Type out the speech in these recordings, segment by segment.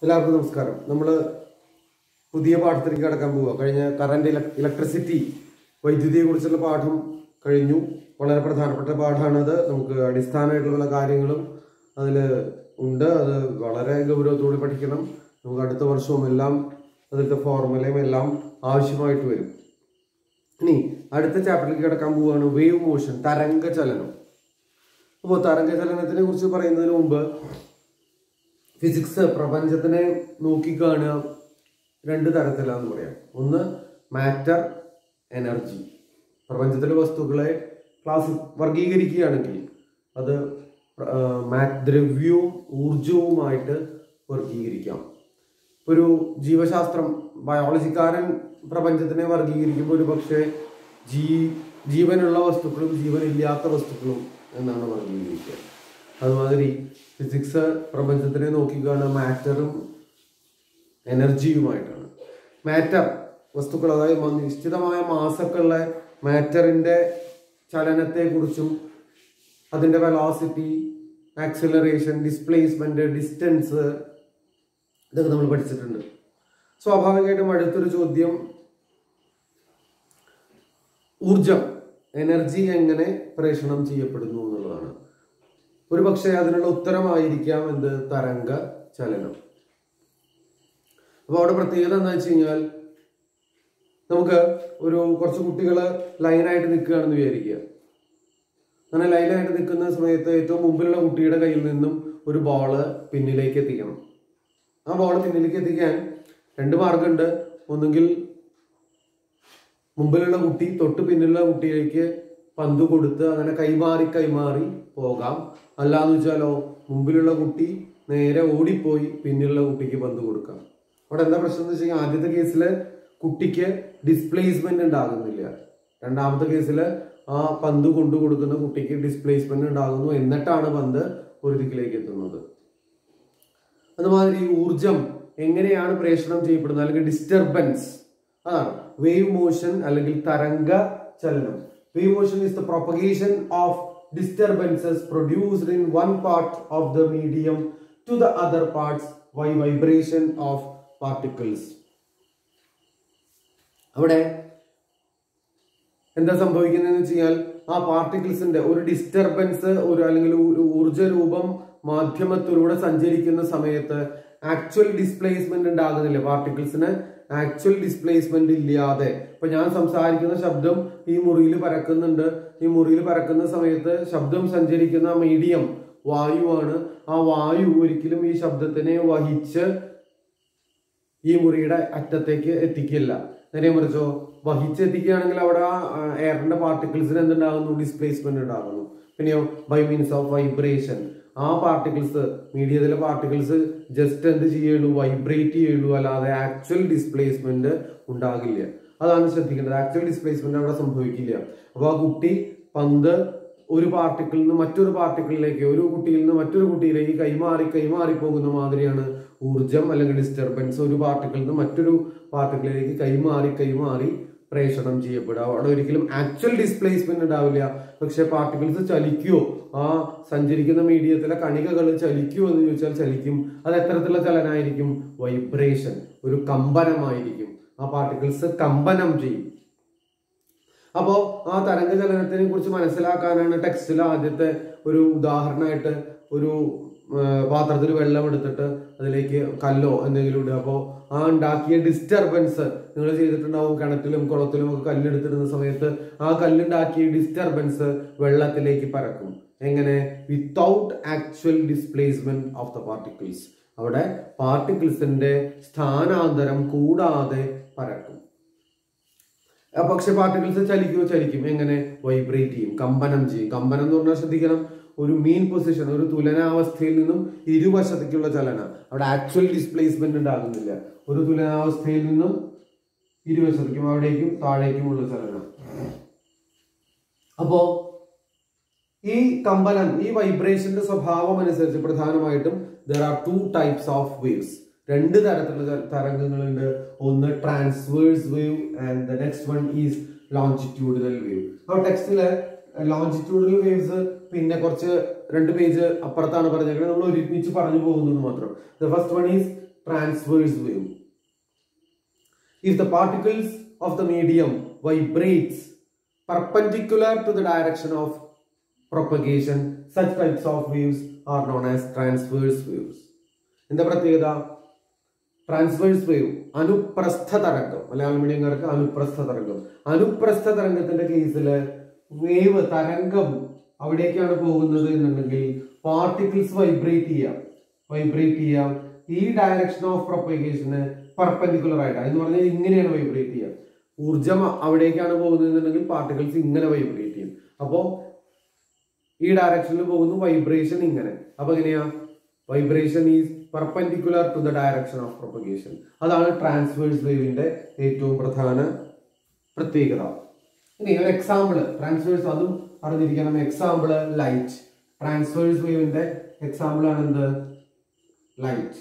എല്ലാവർക്കും നമസ്കാരം നമ്മൾ പുതിയ പാഠത്തിലേക്ക് കടക്കാൻ പോവുക കഴിഞ്ഞ കറണ്ട് ഇലക്ട്രിസിറ്റി വൈദ്യുതിയെ കുറിച്ചുള്ള പാഠം കഴിഞ്ഞു വളരെ പ്രധാനപ്പെട്ട പാഠമാണത് നമുക്ക് അടിസ്ഥാനമായിട്ടുള്ള കാര്യങ്ങളും അതിൽ ഉണ്ട് അത് വളരെ ഗൗരവത്തോടെ പഠിക്കണം നമുക്ക് അടുത്ത വർഷവും എല്ലാം അതിലത്തെ ഫോർമുലയും എല്ലാം ആവശ്യമായിട്ട് വരും ഇനി അടുത്ത ചാപ്റ്ററിലേക്ക് കിടക്കാൻ പോവുകയാണ് വേവ് മോഷൻ തരംഗ ചലനം അപ്പോൾ തരംഗ ചലനത്തിനെ കുറിച്ച് പറയുന്നതിന് മുമ്പ് ഫിസിക്സ് പ്രപഞ്ചത്തിനെ നോക്കിക്കാണുക രണ്ട് തരത്തിലാന്ന് പറയാം ഒന്ന് മാറ്റർ എനർജി പ്രപഞ്ചത്തിലെ വസ്തുക്കളെ ക്ലാസ് വർഗീകരിക്കുകയാണെങ്കിൽ അത് പ്ര- ആ, മാ- ദ്രവ്യവും ഊർജവുമായിട്ട് വർഗീകരിക്കാം ഒരു ജീവശാസ്ത്രം ബയോളജിക്കാരൻ പ്രപഞ്ചത്തിനെ വർഗീകരിക്കുമ്പോൾ ഒരു പക്ഷേ ജീ ജീവനുള്ള വസ്തുക്കളും ജീവനില്ലാത്ത വസ്തുക്കളും എന്നാണ് വർഗീകരിക്കുക അതുമാതിരി ഫിസിക്സ് പ്രപഞ്ചത്തിനെ നോക്കിക്കാണ് മാറ്ററും എനർജിയുമായിട്ടാണ് മാറ്റർ വസ്തുക്കൾ അതായത് മ- നിശ്ചിതമായ മാസക്കുള്ള മാറ്ററിന്റെ ചലനത്തെക്കുറിച്ചും അതിന്റെ വെലോസിറ്റി ആക്സിലറേഷൻ ഡിസ്പ്ലേസ്മെന്റ് ഡിസ്റ്റൻസ് ഇതൊക്കെ നമ്മൾ പഠിച്ചിട്ടുണ്ട് സ്വാഭാവികമായിട്ടും അടുത്തൊരു ചോദ്യം ഊർജം എനർജി എങ്ങനെ പ്രേഷണം ചെയ്യപ്പെടുന്നു എന്നുള്ളതാണ് ഒരു പക്ഷേ അതിനുള്ള ഉത്തരമായിരിക്കാം എന്ത് തരംഗ ചലനം അപ്പൊ അവിടെ പ്രത്യേകത എന്താ വെച്ച് കഴിഞ്ഞാൽ നമുക്ക് ഒരു കുറച്ച് കുട്ടികൾ ലൈനായിട്ട് നിൽക്കുകയാണെന്ന് വിചാരിക്കുക അങ്ങനെ ലൈനായിട്ട് നിൽക്കുന്ന സമയത്ത് ഏറ്റവും മുമ്പിലുള്ള കുട്ടിയുടെ കയ്യിൽ നിന്നും ഒരു ബോള് പിന്നിലേക്ക് എത്തിക്കണം ആ ബോൾ പിന്നിലേക്ക് എത്തിക്കാൻ രണ്ട് മാർഗമുണ്ട് ഒന്നുകിൽ മുമ്പിലുള്ള കുട്ടി തൊട്ട് പിന്നിലുള്ള കുട്ടിയിലേക്ക് പന്ത് കൊടുത്ത് അങ്ങനെ കൈമാറി കൈമാറി പോകാം അല്ലാന്ന് വെച്ചാലോ മുമ്പിലുള്ള കുട്ടി നേരെ ഓടിപ്പോയി പിന്നിലുള്ള കുട്ടിക്ക് പന്ത് കൊടുക്കാം അവിടെ എന്താ പ്രശ്നം എന്ന് വെച്ച് കഴിഞ്ഞാൽ ആദ്യത്തെ കേസില് കുട്ടിക്ക് ഡിസ്പ്ലേസ്മെന്റ് ഉണ്ടാകുന്നില്ല രണ്ടാമത്തെ കേസില് ആ പന്ത് കൊണ്ടു കൊടുക്കുന്ന കുട്ടിക്ക് ഡിസ്പ്ലേസ്മെന്റ് ഉണ്ടാകുന്നു എന്നിട്ടാണ് പന്ത് ഒരു ദിക്കിലേക്ക് എത്തുന്നത് അതുമാതിരി ഊർജം എങ്ങനെയാണ് പ്രേഷണം ചെയ്യപ്പെടുന്നത് അല്ലെങ്കിൽ ഡിസ്റ്റർബൻസ് അതാണ് വേവ് മോഷൻ അല്ലെങ്കിൽ തരംഗ ചലനം wave motion is the propagation of disturbances produced in one part of the medium to the other parts വൈ വൈബ്രേഷൻ ഓഫ് പാർട്ടിക്കിൾസ് അവിടെ എന്താ സംഭവിക്കുന്നതെന്ന് വെച്ച് കഴിഞ്ഞാൽ ആ പാർട്ടിക്കിൾസിന്റെ ഒരു ഡിസ്റ്റർബൻസ് ഒരു അല്ലെങ്കിൽ ഒരു ഊർജ രൂപം മാധ്യമത്തിലൂടെ സഞ്ചരിക്കുന്ന സമയത്ത് ആക്ച്വൽ ഡിസ്പ്ലേസ്മെന്റ് ഉണ്ടാകുന്നില്ല പാർട്ടിക്കിൾസിന് ആക്ച്വൽ ഡിസ്പ്ലേസ്മെന്റ് ഇല്ലാതെ ഇപ്പൊ ഞാൻ സംസാരിക്കുന്ന ശബ്ദം ഈ മുറിയിൽ പരക്കുന്നുണ്ട് ഈ മുറിയിൽ പരക്കുന്ന സമയത്ത് ശബ്ദം സഞ്ചരിക്കുന്ന മീഡിയം വായുവാണ് ആ വായു ഒരിക്കലും ഈ ശബ്ദത്തിനെ വഹിച്ച് ഈ മുറിയുടെ അറ്റത്തേക്ക് എത്തിക്കില്ല നേരെ മറിച്ചോ വഹിച്ചെത്തിക്കുകയാണെങ്കിൽ അവിടെ ആ എയറിന്റെ പാർട്ടിക്കിൾസിന് എന്തുണ്ടാകുന്നു ഡിസ്പ്ലേസ്മെന്റ് ഉണ്ടാകുന്നു പിന്നെയോ ബൈ മീൻസ് ഓഫ് വൈബ്രേഷൻ ആ പാർട്ടിക്കിൾസ് മീഡിയത്തിലെ പാർട്ടിക്കിൾസ് ജസ്റ്റ് എന്ത് ചെയ്യുള്ളൂ വൈബ്രേറ്റ് ചെയ്യുള്ളൂ അല്ലാതെ ആക്ച്വൽ ഡിസ്പ്ലേസ്മെന്റ് ഉണ്ടാകില്ല അതാണ് ശ്രദ്ധിക്കേണ്ടത് ആക്ച്വൽ ഡിസ്പ്ലേസ്മെന്റ് അവിടെ സംഭവിക്കില്ല അപ്പൊ ആ കുട്ടി പന്ത് ഒരു പാർട്ടിക്കിളിൽ നിന്ന് മറ്റൊരു പാർട്ടിക്കിളിലേക്ക് ഒരു കുട്ടിയിൽ നിന്ന് മറ്റൊരു കുട്ടിയിലേക്ക് കൈമാറി കൈമാറി പോകുന്ന മാതിരിയാണ് ഊർജം അല്ലെങ്കിൽ ഡിസ്റ്റർബൻസ് ഒരു പാർട്ടിക്കിളിൽ നിന്ന് മറ്റൊരു പാർട്ടിക്കിളിലേക്ക് കൈമാറി കൈമാറി പ്രേഷണം ചെയ്യപ്പെടുക അവിടെ ഒരിക്കലും ആക്ച്വൽ ഡിസ്പ്ലേസ്മെന്റ് ഉണ്ടാവില്ല പക്ഷെ പാർട്ടിക്കിൾസ് ചലിക്കുവോ ആ സഞ്ചരിക്കുന്ന മീഡിയത്തിലെ കണികകൾ ചലിക്കുമോ എന്ന് ചോദിച്ചാൽ ചലിക്കും അത് എത്തരത്തിലുള്ള ചലനായിരിക്കും വൈബ്രേഷൻ ഒരു കമ്പനമായിരിക്കും ആ പാർട്ടിക്കിൾസ് കമ്പനം ചെയ്യും അപ്പോ ആ തരംഗ ചലനത്തിനെ കുറിച്ച് മനസ്സിലാക്കാനാണ് ടെക്സ്റ്റിൽ ആദ്യത്തെ ഒരു ഉദാഹരണമായിട്ട് ഒരു ആ, പാത്രത്തിൽ വെള്ളം എടുത്തിട്ട് അതിലേക്ക് കല്ലോ എന്തെങ്കിലും ഇടുക അപ്പോൾ ആ ഉണ്ടാക്കിയ ഡിസ്റ്റർബൻസ് നിങ്ങൾ ചെയ്തിട്ടുണ്ടാവും കിണറ്റിലും കുളത്തിലും ഒക്കെ കല്ലെടുത്തിടുന്ന സമയത്ത് ആ കല്ലുണ്ടാക്കിയ ഡിസ്റ്റർബൻസ് വെള്ളത്തിലേക്ക് പരക്കും എങ്ങനെ without actual displacement of the particles അവിടെ പാർട്ടിക്കിൾസിന്റെ സ്ഥാനാന്തരം കൂടാതെ പരക്കും ആ പക്ഷെ പാർട്ടിക്കിൾസ് ചലിക്കുമോ ചലിക്കും എങ്ങനെ വൈബ്രേറ്റ് ചെയ്യും കമ്പനം ചെയ്യും കമ്പനം എന്ന് പറഞ്ഞാൽ ശ്രദ്ധിക്കണം ഒരു മീൻ പൊസിഷൻ ഒരു തുലനാവസ്ഥയിൽ നിന്നും ഇരുവശത്തേക്കുള്ള ചലന അവിടെ ആക്ച്വൽ ഡിസ്പ്ലേസ്മെന്റ് ഉണ്ടാകുന്നില്ല ഒരു തുലനാവസ്ഥയിൽ നിന്നും ഇരുവശത്തേക്കും അവിടേക്കും താഴേക്കുമുള്ള ചലനം അപ്പോ ഈ കമ്പനം ഈ വൈബ്രേഷന്റെ സ്വഭാവം അനുസരിച്ച് പ്രധാനമായിട്ടും there are two types of waves രണ്ട് തരത്തിലുള്ള ത- തരംഗങ്ങളുണ്ട് ഒന്ന് transverse wave and the next one is longitudinal wave അപ്പോൾ ടെക്സ്റ്റില് ലോഞ്ചിറ്റ്യൂഡിനൽ വേവ്സ് പിന്നെ കുറച്ച് രണ്ട് പേജ് അപ്പുറത്താണ് പറഞ്ഞേക്കുന്നത് നമ്മൾ ഒരുമിച്ച് പറഞ്ഞു പോകുന്നത് മാത്രം the first one is transverse wave if the particles of the medium vibrates perpendicular to the direction of propagation such types of waves are known as transverse waves എന്താ പ്രത്യേകത ട്രാൻസ്വേഴ്സ് വേവ് അനുപ്രസ്ഥ തരംഗം മലയാളം മീഡിയംകാർക്ക് അനുപ്രസ്ഥ തരംഗം അനുപ്രസ്ഥ തരംഗത്തിന്റെ കേസിൽ വേവ് തരംഗം അവിടേക്കാണ് പോകുന്നത് എന്നുണ്ടെങ്കിൽ പാർട്ടിക്കിൾസ് വൈബ്രേറ്റ് ചെയ്യാം വൈബ്രേറ്റ് ചെയ്യാം ഈ ഡയറക്ഷൻ ഓഫ് പ്രൊപ്പഗേഷന് പെർപെൻഡിക്കുലർ ആയിട്ട് എന്ന് പറഞ്ഞാൽ ഇങ്ങനെയാണ് വൈബ്രേറ്റ് ചെയ്യുക ഊർജം അവിടേക്കാണ് പോകുന്നതെന്നുണ്ടെങ്കിൽ പാർട്ടിക്കിൾസ് ഇങ്ങനെ വൈബ്രേറ്റ് ചെയ്യും അപ്പോൾ ഈ ഡയറക്ഷനിൽ പോകുന്നു വൈബ്രേഷൻ ഇങ്ങനെ അപ്പൊ എങ്ങനെയാ vibration is perpendicular to the direction of propagation അതാണ് ട്രാൻസ്വേഴ്സ് വേവിന്റെ ഏറ്റവും പ്രധാന പ്രത്യേകത ഇനി ഒരു എക്സാമ്പിൾ ട്രാൻസ്വേഴ്സ് അതും അറിഞ്ഞിരിക്കണം എക്സാമ്പിൾ ലൈറ്റ് ട്രാൻസ്വേഴ്സ് വേവിന്റെ എക്സാമ്പിൾ ആണ് എന്ത് ലൈറ്റ്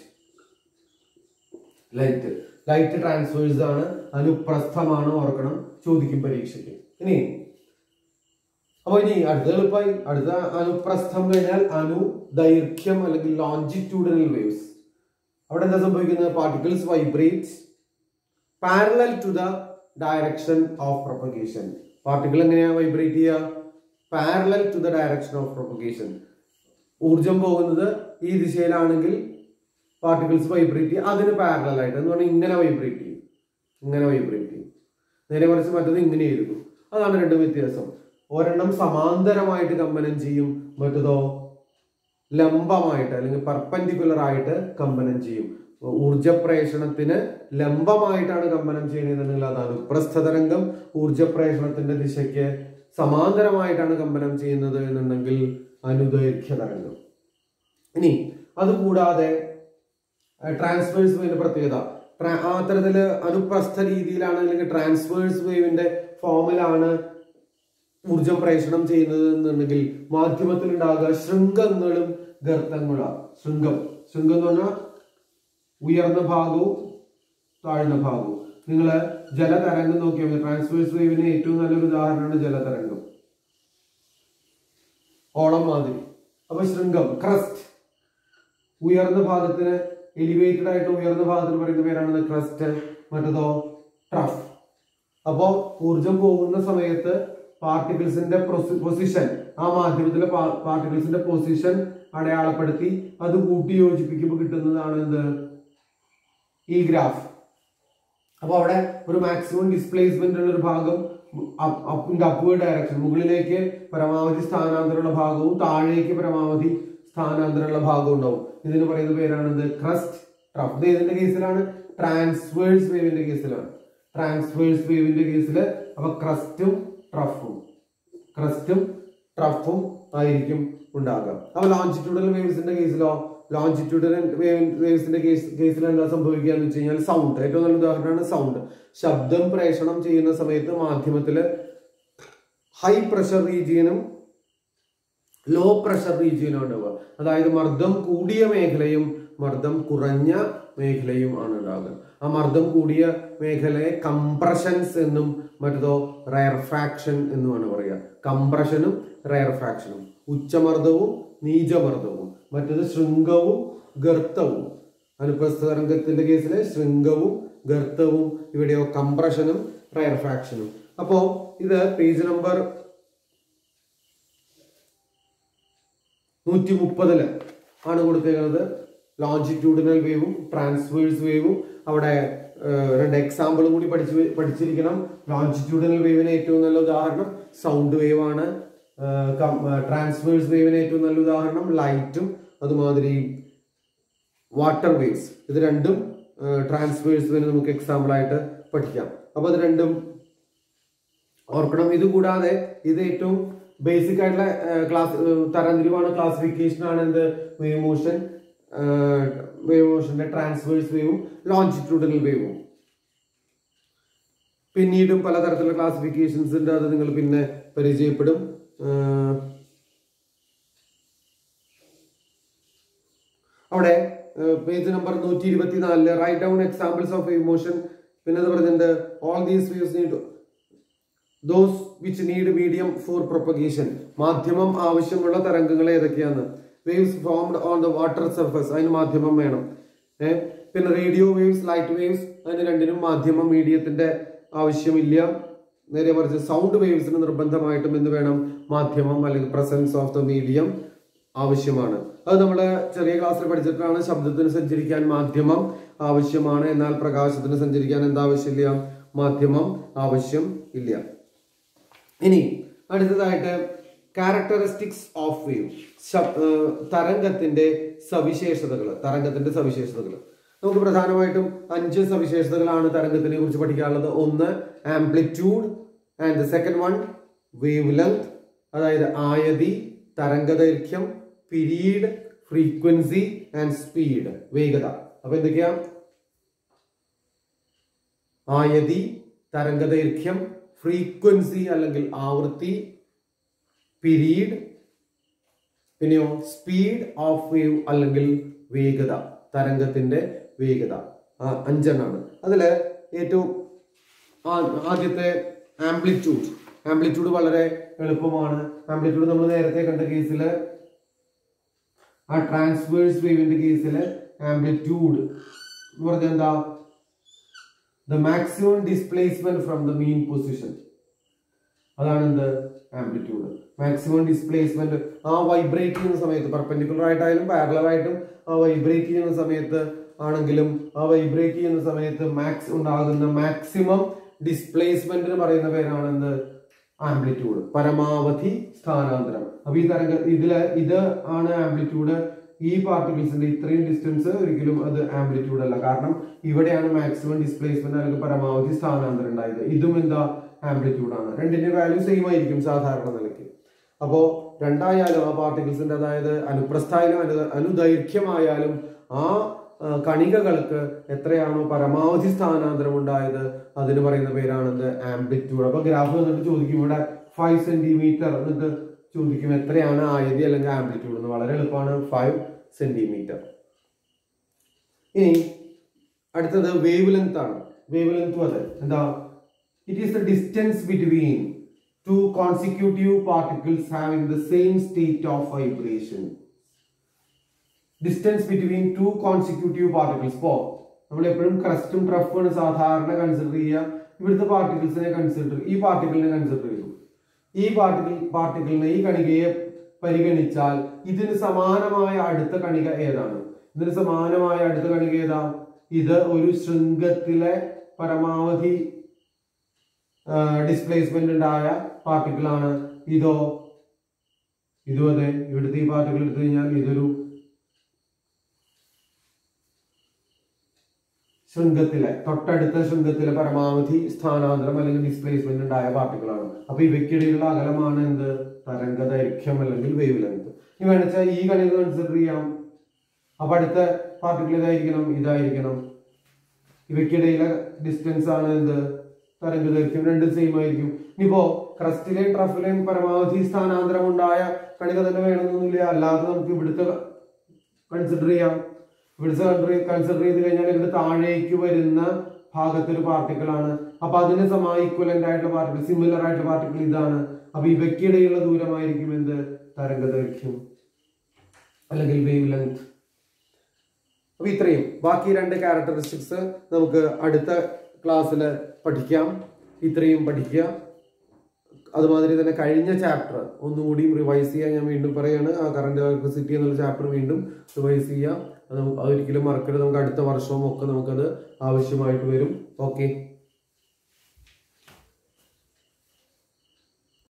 ലൈറ്റ് ലൈറ്റ് ട്രാൻസ്വേഴ്സ് ആണ് അനുപ്രസ്ഥമാണ് ഓർക്കണം ചോദിക്കും പരീക്ഷയ്ക്ക് ഇനി അപ്പൊ ഇനി അടുത്ത എളുപ്പമായി അടുത്ത അനുപ്രസ്ഥം കഴിഞ്ഞാൽ അനു ദൈർഘ്യം അല്ലെങ്കിൽ ലോഞ്ചിറ്റ്യൂഡിനൽ വേവ്സ് അവിടെ എന്താ സംഭവിക്കുന്നത് particles vibrate parallel to the direction of propagation particle എങ്ങനെയാ വൈബ്രേറ്റ് ചെയ്യുക parallel to the direction of propagation ഊർജം പോകുന്നത് ഈ ദിശയിലാണെങ്കിൽ പാർട്ടിക്കിൾസ് വൈബ്രേറ്റ് ചെയ്യും അതിന് പാരലൽ ആയിട്ട് എന്ന് പറഞ്ഞാൽ ഇങ്ങനെ വൈബ്രേറ്റ് ചെയ്യും ഇങ്ങനെ വൈബ്രേറ്റ് ചെയ്യും നേരെ മറിച്ച് മറ്റത് ഇങ്ങനെ ആയിരിക്കും അതാണ് രണ്ടും വ്യത്യാസം ഒരെണ്ണം സമാന്തരമായിട്ട് കമ്പനം ചെയ്യും മറ്റതോ ലംബമായിട്ട് അല്ലെങ്കിൽ പെർപെൻഡിക്കുലർ ആയിട്ട് കമ്പനം ചെയ്യും ഊർജ പ്രേഷണത്തിന് ലംബമായിട്ടാണ് കമ്പനം ചെയ്യുന്നതെന്നുണ്ടെങ്കിൽ അതാണ് പ്രസ്ഥതരംഗം ഊർജ പ്രേഷണത്തിന്റെ ദിശയ്ക്ക് സമാന്തരമായിട്ടാണ് കമ്പനം ചെയ്യുന്നത് എന്നുണ്ടെങ്കിൽ അനുദൈർഘ്യ തരംഗം ഇനി അതുകൂടാതെ ട്രാൻസ്വേഴ്സ് വേവിന്റെ പ്രത്യേകത ട്രാ- ആ അത്തരത്തില് അനുപ്രസ്ഥ രീതിയിലാണ് അല്ലെങ്കിൽ ട്രാൻസ്വേഴ്സ് വേവിന്റെ ഫോമിലാണ് ഊർജം പ്രേഷണം ചെയ്യുന്നത് എന്നുണ്ടെങ്കിൽ മാധ്യമത്തിൽ ഉണ്ടാകുക ശൃംഗങ്ങളും ഗർത്തങ്ങളാണ് ശൃംഗം ശൃംഗം എന്ന് പറഞ്ഞാൽ ഉയർന്ന ഭാഗവും താഴ്ന്ന ഭാഗവും നിങ്ങൾ ജലതരംഗം നോക്കിയാൽ മതി ട്രാൻസ്വേഴ്സ് വേവിന് ഏറ്റവും നല്ലൊരു ഉദാഹരണമാണ് ജലതരംഗം ഓളം മാതിരി അപ്പൊ ശൃംഗം ക്രസ്റ്റ് ഉയർന്ന ഭാഗത്തിന് എലിവേറ്റഡ് ആയിട്ട് ഉയർന്ന ഭാഗത്തിന് പറയുന്ന പേരാണ് ക്രസ്റ്റ് മറ്റതോ ട്രഫ് അപ്പോ ഊർജം പോകുന്ന സമയത്ത് പാർട്ടിക്കിൾസിന്റെ പൊസിഷൻ ആ മാധ്യമത്തിലെ പാർട്ടിക്കിൾസിന്റെ പൊസിഷൻ അടയാളപ്പെടുത്തി അത് കൂട്ടി യോജിപ്പിക്കുമ്പോൾ കിട്ടുന്നതാണ് എന്ത് ഈ ഗ്രാഫ് അപ്പൊ അവിടെ ഒരു മാക്സിമം ഡിസ്പ്ലേസ്മെന്റ് ഉള്ള ഒരു ഭാഗം അപ്പിന്റെ അപ്വേർഡ് ഡയറക്ഷൻ മുകളിലേക്ക് പരമാവധി സ്ഥാനാന്തരമുള്ള ഭാഗവും താഴേക്ക് പരമാവധി സ്ഥാനാന്തരമുള്ള ഭാഗവും ഉണ്ടാവും ഇതിന് പറയുന്ന പേരാണ് ക്രസ്റ്റ് ട്രഫ് ഇത് ഏതിന്റെ കേസിലാണ് ട്രാൻസ്വേഴ്സ് വേവിന്റെ കേസിലാണ് ട്രാൻസ്വേഴ്സ് വേവിന്റെ കേസിൽ അപ്പൊ ക്രസ്റ്റും ട്രഫും ക്രസ്റ്റും ട്രഫും ആയിരിക്കും ഉണ്ടാകുക അപ്പൊ ലോഞ്ചിറ്റ്യൂഡൽ വേവ്സിന്റെ കേസിലോ ലോഞ്ചിറ്റ്യൂഡൽ വേവ്സിന്റെ കേസ് കേസിൽ എന്താ സംഭവിക്കുക എന്ന് വെച്ച് കഴിഞ്ഞാൽ സൗണ്ട് ഏറ്റവും നല്ല ഉദാഹരണമാണ് സൗണ്ട് ശബ്ദം പ്രേഷണം ചെയ്യുന്ന സമയത്ത് മാധ്യമത്തില് ഹൈ പ്രഷർ റീജിയനും ലോ പ്രഷർ റീജിയനും ഉണ്ടാവുക അതായത് മർദ്ദം കൂടിയ മേഖലയും മർദ്ദം കുറഞ്ഞ മേഖലയും ആണ് ഉണ്ടാകുക ആ മർദ്ദം കൂടിയ മേഖലയെ കംപ്രഷൻസ് എന്നും മറ്റതോ റയർഫാക്ഷൻ എന്നുമാണ് പറയുക കംപ്രഷനും റയർഫാക്ഷനും ഉച്ചമർദ്ദവും നീചമർദ്ദവും മറ്റത് ശൃംഗവും ഗർത്തവും അനുപ്രസ്ഥ തരംഗത്തിന്റെ കേസിൽ ശൃംഗവും ഗർത്തവും ഇവിടെയോ കംപ്രഷനും റയർഫാക്ഷനും അപ്പോ ഇത് പേജ് നമ്പർ നൂറ്റി മുപ്പതില് ആണ് കൊടുത്തേക്കുന്നത് ലോഞ്ചിറ്റ്യൂഡിനൽ വേവും ട്രാൻസ്വേഴ്സ് വേവും അവിടെ ഏഹ്, രണ്ട് എക്സാമ്പിളും കൂടി പഠിച്ച് വെ- പഠിച്ചിരിക്കണം ലോഞ്ചിറ്റ്യൂഡിനൽ വേവിന് ഏറ്റവും നല്ല ഉദാഹരണം സൗണ്ട് വേവ് ആണ് ട്രാൻസ്വേഴ്സ് വേവിന് ഏറ്റവും നല്ല ഉദാഹരണം ലൈറ്റും അതുമാതിരി വാട്ടർ വേവ്സ് ഇത് രണ്ടും ട്രാൻസ്വേഴ്സ് വേവിന് നമുക്ക് എക്സാമ്പിൾ ആയിട്ട് പഠിക്കാം അപ്പൊ ഇത് രണ്ടും ഓർക്കണം ഇത് കൂടാതെ ഇത് ഏറ്റവും ബേസിക് ആയിട്ടുള്ള ക്ലാസ് തരംതിരിവാണ് ക്ലാസിഫിക്കേഷൻ ആണ് എന്ത് വേവ് മോഷൻ വേവ് മോഷന്റെ ട്രാൻസ്വേഴ്സ് വേവും ലോഞ്ചിറ്റ്യൂഡിനൽ വേവും പിന്നീടും പലതരത്തിലുള്ള ക്ലാസിഫിക്കേഷൻസ് ഉണ്ട് അത് നിങ്ങൾ പിന്നെ പരിചയപ്പെടും ആഹ് അവിടെ പേജ് നമ്പർ നൂറ്റി ഇരുപത്തിനാലില് write down examples of wave motion പിന്നെ അത് പറഞ്ഞിട്ടുണ്ട് all these waves need those which need medium for propagation മാധ്യമം ആവശ്യമുള്ള തരംഗങ്ങൾ ഏതൊക്കെയാണ് waves formed on the water surface അതിന് മാധ്യമം വേണം ഏഹ് പിന്നെ റേഡിയോ വേവ്സ് ലൈറ്റ് വേവ്സ് അതിന് രണ്ടിനും മാധ്യമം മീഡിയത്തിന്റെ ആവശ്യമില്ല നേരെ മറിച്ച് സൗണ്ട് വേവ്സിന് നിർബന്ധമായിട്ടും എന്ത് വേണം മാധ്യമം അല്ലെങ്കിൽ പ്രസൻസ് ഓഫ് ദ മീഡിയം ആവശ്യമാണ് അത് നമ്മൾ ചെറിയ ക്ലാസ്സിൽ പഠിച്ചിട്ടാണ് ശബ്ദത്തിന് സഞ്ചരിക്കാൻ മാധ്യമം ആവശ്യമാണ് എന്നാൽ പ്രകാശത്തിന് സഞ്ചരിക്കാൻ എന്താ ആവശ്യമില്ല മാധ്യമം ആവശ്യം ഇല്ല ഇനി അടുത്തതായിട്ട് ക്യാരക്ടറിസ്റ്റിക്സ് ഓഫ് വേവ് തരംഗത്തിന്റെ സവിശേഷതകൾ തരംഗത്തിന്റെ സവിശേഷതകൾ നമുക്ക് പ്രധാനമായിട്ടും അഞ്ച് സവിശേഷതകളാണ് തരംഗത്തിനെ കുറിച്ച് പഠിക്കാനുള്ളത് ഒന്ന് amplitude and the second one wavelength അതായത് ആയതി തരംഗദൈർഘ്യം പിരീഡ് ഫ്രീക്വൻസി ആൻഡ് സ്പീഡ് വേഗത അപ്പൊ എന്തൊക്കെയാ ആയതി തരംഗദൈർഘ്യം ഫ്രീക്വൻസി അല്ലെങ്കിൽ ആവൃത്തി പിരീഡ് പിന്നെയോ സ്പീഡ് ഓഫ് വേവ് അല്ലെങ്കിൽ വേഗത തരംഗത്തിന്റെ വേഗത ആ, അഞ്ചെണ്ണാണ് അതില് ഏറ്റവും ആ- ആദ്യത്തെ ആംപ്ലിറ്റ്യൂഡ് ആംപ്ലിറ്റ്യൂഡ് വളരെ എളുപ്പമാണ് ആംപ്ലിറ്റ്യൂഡ് നമ്മൾ നേരത്തെ കണ്ട കേസിൽ ആ ട്രാൻസ്വേഴ്സ് വേവിന്റെ കേസിൽ ആംപ്ലിറ്റ്യൂഡ് എന്ന് പറഞ്ഞാൽ എന്താ the maximum displacement from the mean position അതാണ് എന്ത് ആംപ്ലിറ്റ്യൂഡ് മാക്സിമം ഡിസ്പ്ലേസ്മെന്റ് ആ വൈബ്രേറ്റ് ചെയ്യുന്ന സമയത്ത് പെർപെൻഡിക്കുലർ ആയിട്ടായാലും പാരലർ ആയിട്ടും ആ വൈബ്രേറ്റ് ചെയ്യുന്ന സമയത്ത് ആണെങ്കിലും ആ വൈബ്രേറ്റ് ചെയ്യുന്ന സമയത്ത് മാക്സ് ഉണ്ടാകുന്ന മാക്സിമം ഡിസ്പ്ലേസ്മെന്റിന് പറയുന്ന പേരാണ് എന്ത് ആംപ്ലിറ്റ്യൂഡ് പരമാവധി സ്ഥാനാന്തരം അപ്പൊ ഈ തരംഗ ഇതില് ഇത് ആണ് ആംപ്ലിറ്റ്യൂഡ് ഈ പാർട്ടിക്കിൾസിന്റെ ഇത്രയും ഡിസ്റ്റൻസ് ഒരിക്കലും അത് ആംപ്ലിറ്റ്യൂഡ് അല്ല കാരണം ഇവിടെയാണ് മാക്സിമം ഡിസ്പ്ലേസ്മെന്റ് അല്ലെങ്കിൽ പരമാവധി സ്ഥാനാന്തരം ഉണ്ടായത് ഇതും എന്താ ആംപ്ലിറ്റ്യൂഡ് ആണ് രണ്ടിന്റെ വാല്യൂ സെയിം ആയിരിക്കും സാധാരണ നിലയ്ക്ക് അപ്പോ രണ്ടായാലും ആ പാർട്ടിക്കിൾസിന്റെ അതായത് അനുപ്രസ്ഥായാലും അനു അനുദൈർഘ്യമായാലും ആ ആ, കണികകൾക്ക് എത്രയാണോ പരമാവധി സ്ഥാനാന്തരം ഉണ്ടായത് അതിന് പറയുന്ന പേരാണെന്ത് ആംപ്ലിറ്റ്യൂഡ് അപ്പൊ ഗ്രാഫ് എന്നിട്ട് ചോദിക്കും ഇവിടെ ഫൈവ് സെന്റിമീറ്റർ എന്നിട്ട് ചോദിക്കും എത്രയാണ് ആയതി അല്ലെങ്കിൽ ആംപ്ലിറ്റ്യൂഡ് എന്ന് വളരെ എളുപ്പമാണ് ഫൈവ് സെന്റിമീറ്റർ ഇനി അടുത്തത് വേവ് ലെങ്ത് ആണ് വേവ് ലെങ്ത് അതെ എന്താ it is the distance between two consecutive particles having the same state of vibration distance between two consecutive particles ഇപ്പോ നമ്മൾ എപ്പോഴും ക്രസ്റ്റും ട്രഫും സാധാരണ കൺസിഡർ ചെയ്യുക ഇവിടുത്തെ പാർട്ടിക്കിൾസിനെ കൺസിഡർ ഈ പാർട്ടിക്കിളിനെ കൺസിഡർ ചെയ്തു ഈ പാർട്ടിക്കിൾ പാർട്ടിക്കിളിനെ ഈ കണികയെ പരിഗണിച്ചാൽ ഇതിന് സമാനമായ അടുത്ത കണിക ഏതാണ് ഇതിന് സമാനമായ അടുത്ത കണിക ഏതാ ഇത് ഒരു ശൃംഗത്തിലെ പരമാവധി ഡിസ്പ്ലേസ്മെന്റ് ഉണ്ടായ പാർട്ടിക്കിൾ ആണ് ഇതോ ഇതും അതെ ഇവിടുത്തെ ഈ പാർട്ടിക്കിൾ എടുത്തു കഴിഞ്ഞാൽ ഇതൊരു ശൃംഗത്തിലെ തൊട്ടടുത്ത ശൃംഗത്തിലെ പരമാവധി സ്ഥാനാന്തരം അല്ലെങ്കിൽ ഡിസ്പ്ലേസ്മെന്റ് ഉണ്ടായ പാർട്ടിക്കിളാണ് അപ്പൊ ഇവയ്ക്കിടയിലുള്ള അകലമാണ് എന്ത് തരംഗ ദൈർഘ്യം അല്ലെങ്കിൽ വേവ് ലെങ്ത് ഇനി വേണമെച്ചാൽ ഈ കണിക കൺസിഡർ ചെയ്യാം അപ്പൊ അടുത്ത പാർട്ടിക്കിൾ ഇതായിരിക്കണം ഇതായിരിക്കണം ഇവയ്ക്കിടയിലെ ഡിസ്റ്റൻസ് ആണ് എന്ത് തരംഗ ദൈർഘ്യം രണ്ടും സെയിം ആയിരിക്കും ഇനിയിപ്പോ ക്രസ്റ്റിലെയും ട്രഫിലെയും പരമാവധി സ്ഥാനാന്തരം ഉണ്ടായ കണിക തന്നെ വേണമെന്നൊന്നുമില്ല അല്ലാതെ നമുക്ക് ഇവിടുത്തെ കൺസിഡർ ചെയ്യാം ഇവിടുത്തെ കൺസിഡർ ചെയ്ത് കഴിഞ്ഞാൽ ഇവിടെ താഴേക്ക് വരുന്ന ഭാഗത്ത് ഒരു പാർട്ടിക്കിൾ ആണ് അപ്പൊ അതിന് സമാ ഈക്വലന്റ് ആയിട്ടുള്ള പാർട്ടിക്കിൾ സിമിലർ ആയിട്ടുള്ള പാർട്ടിക്കിൾ ഇതാണ് അപ്പൊ ഇവയ്ക്കിടയിലുള്ള ദൂരമായിരിക്കും എന്ത് തരംഗ ദൈർഘ്യം അല്ലെങ്കിൽ വേവ് ലെങ്ത് അപ്പൊ ഇത്രയും ബാക്കി രണ്ട് ക്യാരക്ടറിസ്റ്റിക്സ് നമുക്ക് അടുത്ത ക്ലാസ്സിൽ പഠിക്കാം ഇത്രയും പഠിക്കുക അതുമാതിരി തന്നെ കഴിഞ്ഞ ചാപ്റ്റർ ഒന്നുകൂടിയും റിവൈസ് ചെയ്യാൻ ഞാൻ വീണ്ടും പറയാണ് ആ കറണ്ട് ഇലക്ട്രിസിറ്റി എന്നുള്ള ചാപ്റ്റർ വീണ്ടും റിവൈസ് ചെയ്യാം അത് നമുക്ക് ഒരിക്കലും മറക്കരുത് നമുക്ക് അടുത്ത വർഷവും ഒക്കെ നമുക്കത് ആവശ്യമായിട്ട് വരും ഓക്കെ